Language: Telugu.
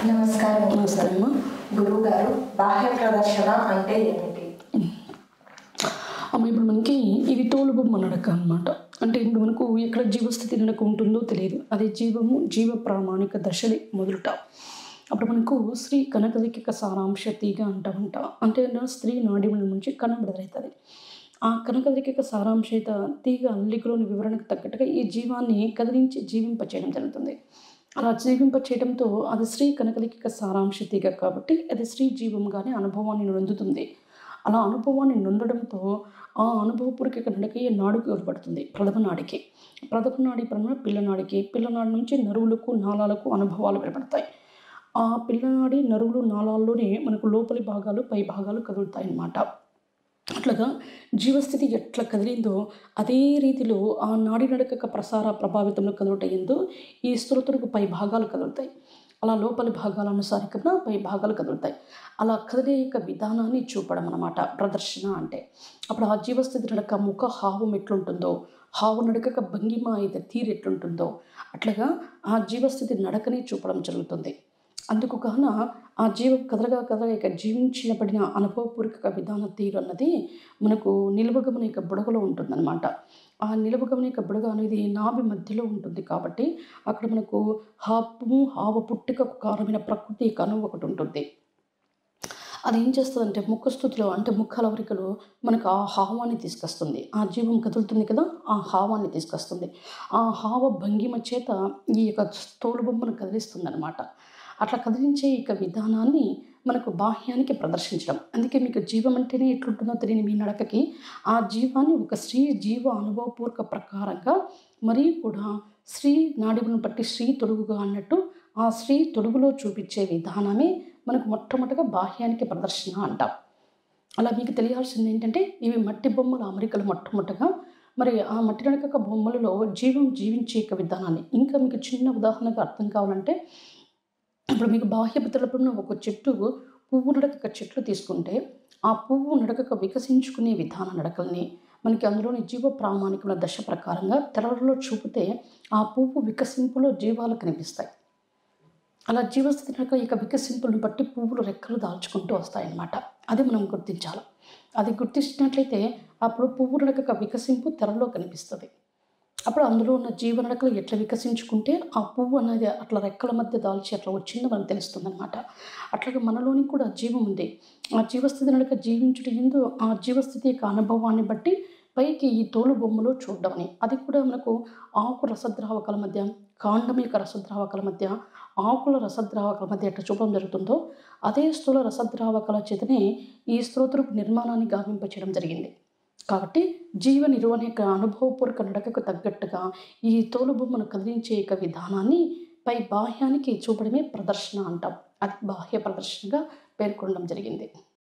నమస్కారం నమస్తే అమ్మా గురువు గారు బాహ్య ప్రదర్శన అంటే ఏమిటి అమ్మ ఇప్పుడు మనకి ఇది తోలు బొమ్మ నడక అనమాట అంటే ఇప్పుడు మనకు ఎక్కడ జీవస్థితి నడక ఉంటుందో తెలియదు అది జీవము జీవ ప్రామాణిక దశలే మొదలుట అప్పుడు మనకు స్త్రీ కనకదిక సారాంశ తీగ అంటామంట అంటే నా స్త్రీ నాడిముల నుంచి కనబడదవుతుంది ఆ కనకదిక సారాంశత తీగ అల్లికలోని వివరణకు తగ్గట్టుగా ఈ జీవాన్ని కదిలించి జీవింపచేయడం జరుగుతుంది అలా జీవింప చేయడంతో అది స్త్రీ కనకలిక సారాంశ తీగ కాబట్టి అది స్త్రీ జీవంగానే అనుభవాన్ని నొందుతుంది అలా అనుభవాన్ని నొందడంతో ఆ అనుభవపూర్వక నడకే నాడుకు ఏర్పడుతుంది ప్రథమ నాడికి ప్రథమ నాడి ప్రమాణ పిల్లనాడికి పిల్లనాడి నుంచి నరువులకు నాళాలకు అనుభవాలు ఏర్పడతాయి ఆ పిల్లనాడి నరువులు నాళాల్లోనే మనకు లోపలి భాగాలు పై భాగాలు కదులుతాయి అన్నమాట అట్లాగా జీవస్థితి ఎట్లా కదిలిందో అదే రీతిలో ఆ నాడి నడక ప్రసార ప్రభావితంలో కదులుటయందు ఈ స్తోత్రకు పై భాగాలు కదులుతాయి అలా లోపలి భాగాల అనుసారికంగా పై భాగాలు కదులుతాయి అలా కదిలే యొక్క విధానాన్ని చూపడం అన్నమాట ప్రదర్శన అంటే అప్పుడు ఆ జీవస్థితి నడక ముఖ హావం ఎట్లుంటుందో హావు నడక భంగిమ అయితే తీరు ఎట్లుంటుందో అట్లాగా ఆ జీవస్థితి నడకని చూపడం జరుగుతుంది అందుకు కాన ఆ జీవ కదలగా కదలగా ఇక జీవించబడిన అనుభవపూర్వక విధాన తీరు అన్నది మనకు నిలువగమన యొక్క బుడగలో ఉంటుందన్నమాట ఆ నిలువగమన యొక్క బుడగ అనేది నాభి మధ్యలో ఉంటుంది కాబట్టి అక్కడ మనకు హాపు హావ పుట్టుకకు కారణమైన ప్రకృతి కను ఒకటి ఉంటుంది అది ఏం చేస్తుందంటే ముఖస్థుతిలో అంటే ముఖలవరికలో మనకు ఆ హావాన్ని తీసుకొస్తుంది ఆ జీవం కదులుతుంది కదా ఆ హావాన్ని తీసుకొస్తుంది ఆ హావ భంగిమ చేత ఈ యొక్క తోలు బొమ్మను కదిలిస్తుంది అనమాట అట్లా కదిలించే ఇక విధానాన్ని మనకు బాహ్యానికి ప్రదర్శించడం అందుకే మీకు జీవం అంటేనే ఎట్లుంటుందో తెలియని మీ నడకకి ఆ జీవాన్ని ఒక స్త్రీ జీవ అనుభవపూర్వక ప్రకారంగా మరీ కూడా స్త్రీ నాడిని బట్టి స్త్రీ తొడుగుగా అన్నట్టు ఆ స్త్రీ తొడుగులో చూపించే విధానమే మనకు మొట్టమొదటిగా బాహ్యానికి ప్రదర్శన అంటాం అలా మీకు తెలియాల్సింది ఏంటంటే ఇవి మట్టి బొమ్మల అమరికలు మొట్టమొదటిగా మరి ఆ మట్టి నడక బొమ్మలలో జీవం జీవించే యొక్క విధానాన్ని ఇంకా మీకు చిన్న ఉదాహరణగా అర్థం కావాలంటే ఇప్పుడు మీకు బాహ్య పితృలపడిన ఒక చెట్టు పువ్వు నడక చెట్లు తీసుకుంటే ఆ పువ్వు నడకక వికసించుకునే విధాన నడకల్ని మనకి అందులోని జీవ ప్రామాణికమైన దశ ప్రకారంగా తెరలలో చూపితే ఆ పువ్వు వికసింపులో జీవాలు కనిపిస్తాయి అలా జీవస్థితి నడక ఇక వికసింపులను బట్టి పువ్వులు రెక్కలు దాల్చుకుంటూ వస్తాయన్నమాట అది మనం గుర్తించాలి అది గుర్తించినట్లయితే అప్పుడు పువ్వు నడక వికసింపు తెరలో కనిపిస్తుంది అప్పుడు అందులో ఉన్న జీవనడకలు ఎట్లా వికసించుకుంటే ఆ పువ్వు అనేది అట్లా రెక్కల మధ్య దాల్చి అట్లా వచ్చిందో మనకు తెలుస్తుంది అనమాట అట్లాగే మనలోని కూడా జీవం ఉంది ఆ జీవస్థితి నడక జీవించుట ఎందు ఆ జీవస్థితి యొక్క అనుభవాన్ని బట్టి పైకి ఈ తోలు బొమ్మలో చూడడం అని అది కూడా మనకు ఆకు రసద్రావకాల మధ్య కాండం యొక్క రసద్రావకాల మధ్య ఆకుల రసద్రావకాల మధ్య ఎట్లా చూపడం జరుగుతుందో అదే స్థూల రసద్రావకాల చేతనే ఈ స్తోత్రపు నిర్మాణాన్ని గావింపచేయడం జరిగింది కాబట్టి జీవ నిర్వహణ యొక్క అనుభవపూర్వక నడకకు తగ్గట్టుగా ఈ తోలు బొమ్మను కదిలించే యొక్క విధానాన్ని పై బాహ్యానికి చూపడమే ప్రదర్శన అంటాం అది బాహ్య ప్రదర్శనగా పేర్కొనడం జరిగింది